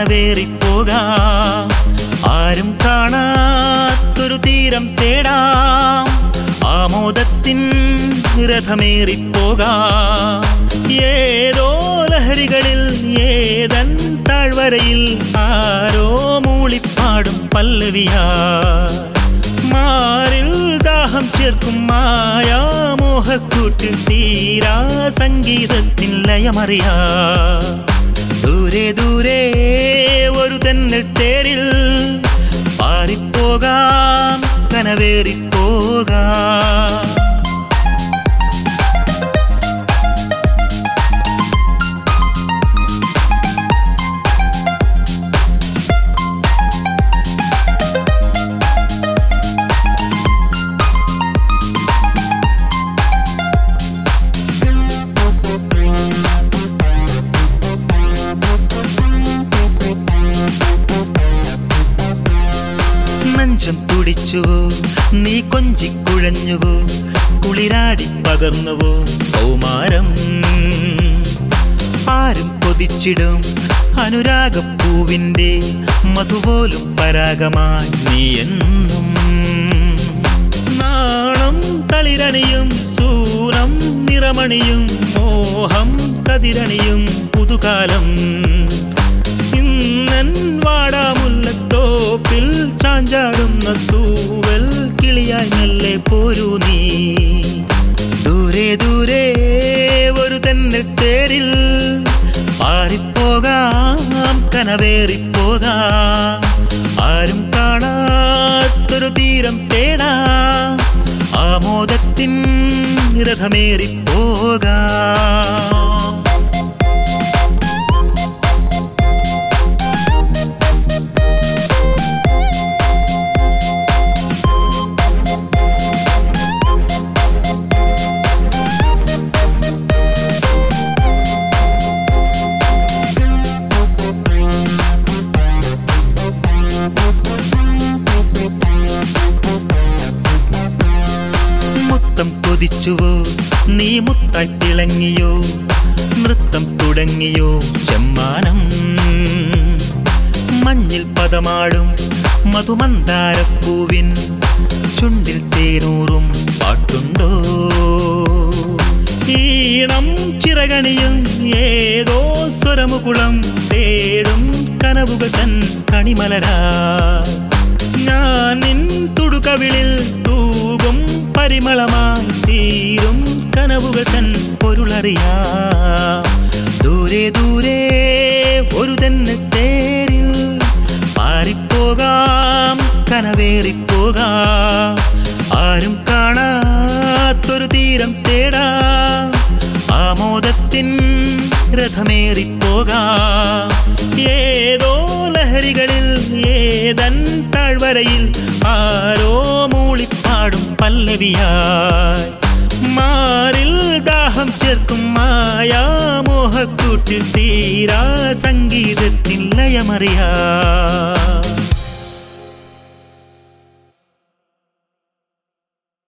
കനവേറിപ്പോകാം ആരും കാണാത്തൊരു തീരം തേടാം ആമോദത്തിൻ രഥമേറിപ്പോകാം ഏതോ ലഹരികളിൽ ഏതൻ താഴ്വരയിൽ ആരോ മൂളിപ്പാടും പല്ലവിയാ മാറിൽ ദാഹം ചേർക്കും മായാമോഹക്കൂട്ടിൽ തീരാ സംഗീതത്തിൻ ലയമറിയാ ദൂരെ ദൂരെ ഒരു തെന്നൽ തേരിൽ പാറിപ്പോകാം കനവേറിപ്പോകാം നെഞ്ചം തുടിച്ചുവോ നീ കൊഞ്ചിക്കുഴഞ്ഞുവോ കുളിരാടി പകർന്നുവോ കൗമാരം ആരും കൊതിച്ചിടും അനുരാഗപ്പൂവിൻ്റെ മധുപോലും പരാഗമായി നീ എന്നും നാണം തളിരണിയും സൂനം നിറമണിയും മോഹം കതിരണിയും പുതുകാലം ഇന്നൻ വാടാമുല്ലത്തോപ്പിൽ ചാഞ്ചാടുന്ന തൂവൽ കിളിയായി മെല്ലെ പോരൂ നീ ദൂരെ ദൂരെ ഒരു തന്നെ തേരിൽ പാറിപ്പോകാം കനവേറിപ്പോകാം ആരും കാണാത്തൊരു തീരം തേടാം ആമോദത്തിൻ രഥമേറിപ്പോകാം മുത്തം കൊതിച്ചുവോ നീ മുത്തായി തിളങ്ങിയോ നൃത്തം തുടങ്ങിയോ ചെമ്മാനം മഞ്ഞിൽ പദമാടും മധുമന്ദാരപ്പൂവിൻ ചുണ്ടിൽ തേനൂറും പാട്ടുണ്ടോ ഈണം ചിറകണിയും ഏതോ സ്വരമുകുളം തേടും കനവുകൾ തൻ കണിമലരാ ഞാൻ നിൻ തുടുകവിളിൽ തൂകും പരിമളമായി തീരും കനവുകൾ തൻ പൊരുളറിയാ ദൂരെ ദൂരെ ഒരു തന്നെ തേരിൽ പാറിപ്പോകാം കനവേറിപ്പോകാം ആരും കാണാത്തൊരു തീരം തേടാം ആമോദത്തിൻ രഥമേറിപ്പോകാം ഏതോ ലഹരികളിൽ ഏതൻ താഴ്വരയിൽ ആരോ മൂളിപ്പാടും പല്ലവിയായി മാറിൽ ദാഹം ചേർക്കും മായാമോഹക്കൂട്ടിൽ തീരാ സംഗീതത്തിൻ ലയമറിയാ